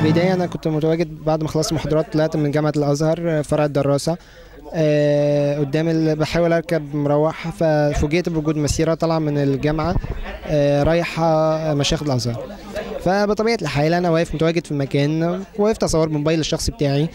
البدايه انا كنت متواجد بعد ما خلصت محاضرات طلعت من جامعه الازهر فرع الدراسه آه، قدام ال- بحاول اركب مروح ففوجئت بوجود مسيره طالعه من الجامعه آه، رايحه مشايخ الازهر فبطبيعه الحال انا واقف متواجد في المكان وقفت اصور بموبايل الشخصي بتاعي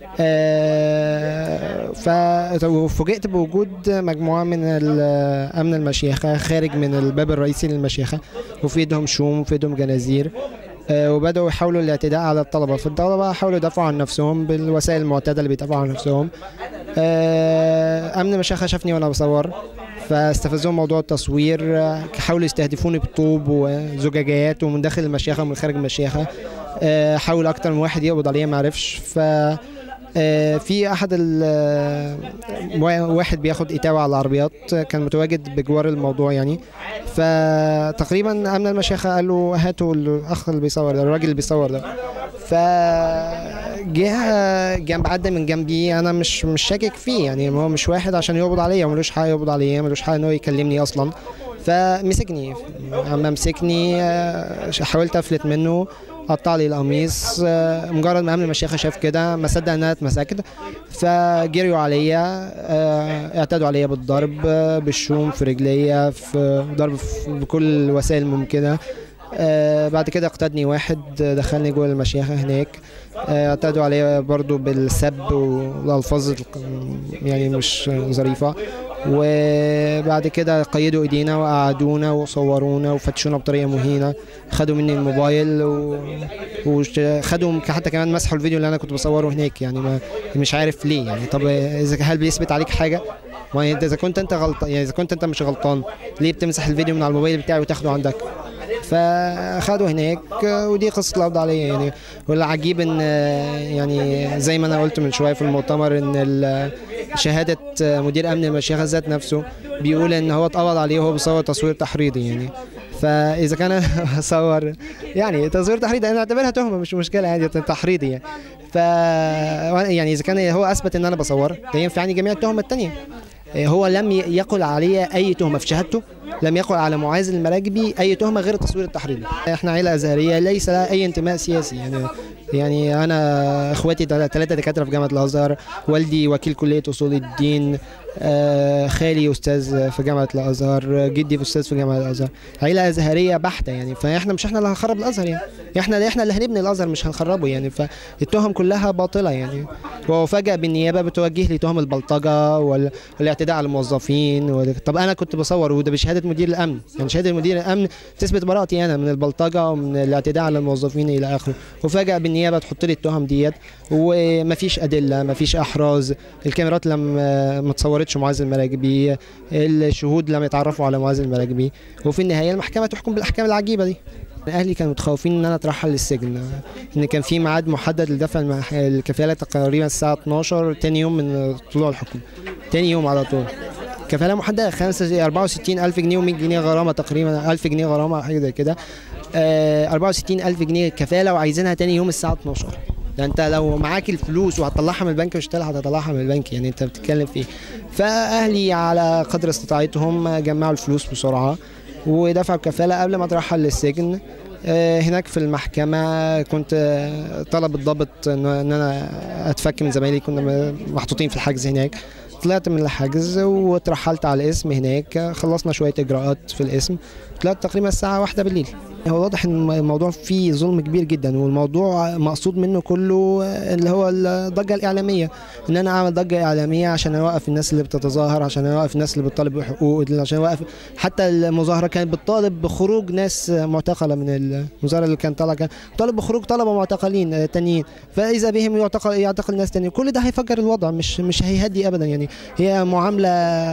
آه، ف- وفوجئت بوجود مجموعه من ال- امن المشيخه خارج من الباب الرئيسي للمشيخه وفي ايدهم شوم وفي ايدهم جنازير آه، وبداوا يحاولوا الاعتداء على الطلبه فالطلبه حاولوا يدافعوا عن نفسهم بالوسائل المعتاده اللي بيدافعوا عن نفسهم آه، امن المشيخه شافني وانا بصور فاستفزهم موضوع التصوير آه، حاولوا يستهدفوني بالطوب وزجاجات ومن داخل المشيخه ومن خارج المشيخه آه، حاول اكتر من واحد يقبض عليا ما عرفش ف آه، في احد ال- آه، وا- واحد بياخد اتاوه على العربيات آه، كان متواجد بجوار الموضوع يعني فتقريبا امن المشيخه قال له هاتوا الاخ اللي بيصور ده الراجل اللي بيصور ده فجه جنب عدى من جنبي انا مش مش شاكك فيه يعني هو مش واحد عشان يقبض عليا ملوش حق يقبض عليا ملوش حق ان هو يكلمني اصلا فمسكني اما مسكني آه، حاولت افلت منه قطع لي القميص آه، مجرد ما امن المشيخه شاف كده ما صدق ان انا اتمسكت فجريوا عليا آه، اعتدوا عليا بالضرب آه، بالشوم في رجليا في ضرب في- بكل الوسائل الممكنه آه، بعد كده اقتدني واحد آه، دخلني جوه المشيخه هناك آه، اعتدوا عليا برضو بالسب والالفاظ الق- يعني مش ظريفه وبعد كده قيدوا ايدينا وقعدونا وصورونا وفتشونا بطريقه مهينه خدوا مني الموبايل و... وخدوا حتى كمان مسحوا الفيديو اللي انا كنت بصوره هناك يعني ما مش عارف ليه يعني طب اذا هل بيثبت عليك حاجه ما انت اذا كنت انت غلطان يعني اذا كنت انت مش غلطان ليه بتمسح الفيديو من على الموبايل بتاعي وتاخده عندك فاخدوا هناك ودي قصه القبض عليا يعني والعجيب ان يعني زي ما انا قلت من شويه في المؤتمر ان ال- شهاده مدير امن المشيخه ذات نفسه بيقول ان هو اتقبض عليه وهو بيصور تصوير تحريضي يعني فاذا كان أنا بصور يعني تصوير تحريضي انا اعتبرها تهمه مش مشكله عادي تحريضي يعني ف يعني اذا كان هو اثبت ان انا بصور ده ينفع يعني جميع التهم التانيه هو لم ي- يقل علي اي تهمه في شهادته لم يقل على معاذ المراكبي اي تهمه غير التصوير التحريضي احنا عيله ازهريه ليس لها اي انتماء سياسي يعني يعني انا اخواتي ثلاثه دكاتره في جامعه الازهر والدي وكيل كليه اصول الدين آه، خالي استاذ في جامعه الازهر جدي استاذ في جامعه الازهر عيله ازهريه بحته يعني فاحنا مش احنا اللي هنخرب الازهر يعني احنا احنا اللي هنبني الازهر مش هنخربه يعني فالتهم كلها باطله يعني وفجأة بالنيابه بتوجه لي تهم البلطجه وال- والاعتداء على الموظفين وال- طب انا كنت بصور وده بشهاده مدير الامن يعني شهاده مدير الامن تثبت براءتي انا من البلطجه ومن الاعتداء على الموظفين الى اخره وفجأة بالنيابه تحط لي التهم ديت ومفيش ادله مفيش احراز الكاميرات لم ما تصورتش معاذ المراكبي الشهود لم يتعرفوا على معاذ المراكبي وفي النهايه المحكمه تحكم بالاحكام العجيبه دي اهلي كانوا متخوفين ان انا اترحل للسجن ان كان في ميعاد محدد لدفع المح- الكفاله تقريبا الساعه 12 تاني يوم من طلوع الحكم تاني يوم على طول كفاله محدده 5 64 الف جنيه و100 جنيه غرامه تقريبا 1000 جنيه غرامه حاجه زي كده آه 64 الف جنيه كفاله وعايزينها تاني يوم الساعه 12 ده انت لو معاك الفلوس وهتطلعها من البنك مش هتلحق هتطلعها من البنك يعني انت بتتكلم في ايه فاهلي على قدر استطاعتهم جمعوا الفلوس بسرعه ودفعوا الكفاله قبل ما اترحل للسجن آه، هناك في المحكمة كنت آه، طلب الضابط ان إن انا اتفك من زمايلي كنا م- محطوطين في الحجز هناك طلعت من الحجز واترحلت على الاسم هناك آه، خلصنا شوية اجراءات في الاسم طلعت تقريبا الساعة واحدة بالليل هو واضح ان الموضوع فيه ظلم كبير جدا والموضوع مقصود منه كله آه، اللي هو الضجة الإعلامية ان انا اعمل ضجة إعلامية عشان اوقف الناس اللي بتتظاهر عشان اوقف الناس اللي بتطالب بحقوق عشان اوقف حتى المظاهرة كانت بتطالب بخروج ناس معتقلة من المظاهرة اللي كانت طالعة كان طالب بخروج طلبة معتقلين آه، تانيين فإذا بهم يعتقل يعتقل ناس تانيين كل ده هيفجر الوضع مش مش هيهدي أبدا يعني هي معاملة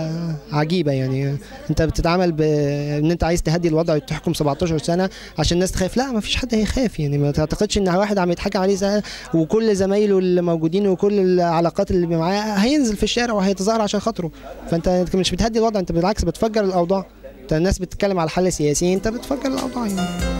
عجيبة يعني أنت بتتعامل بإن أنت عايز تهدي الوضع وتحكم 17 سنة عشان الناس تخاف لا ما فيش حد هيخاف يعني ما تعتقدش ان واحد عم يتحكم عليه سنة وكل زمايله اللي موجودين وكل العلاقات اللي معاه هينزل في الشارع وهيتظاهر عشان خاطره فانت مش بتهدي الوضع انت بالعكس بتفجر الاوضاع انت الناس بتتكلم على حل سياسي انت بتفجر الاوضاع يعني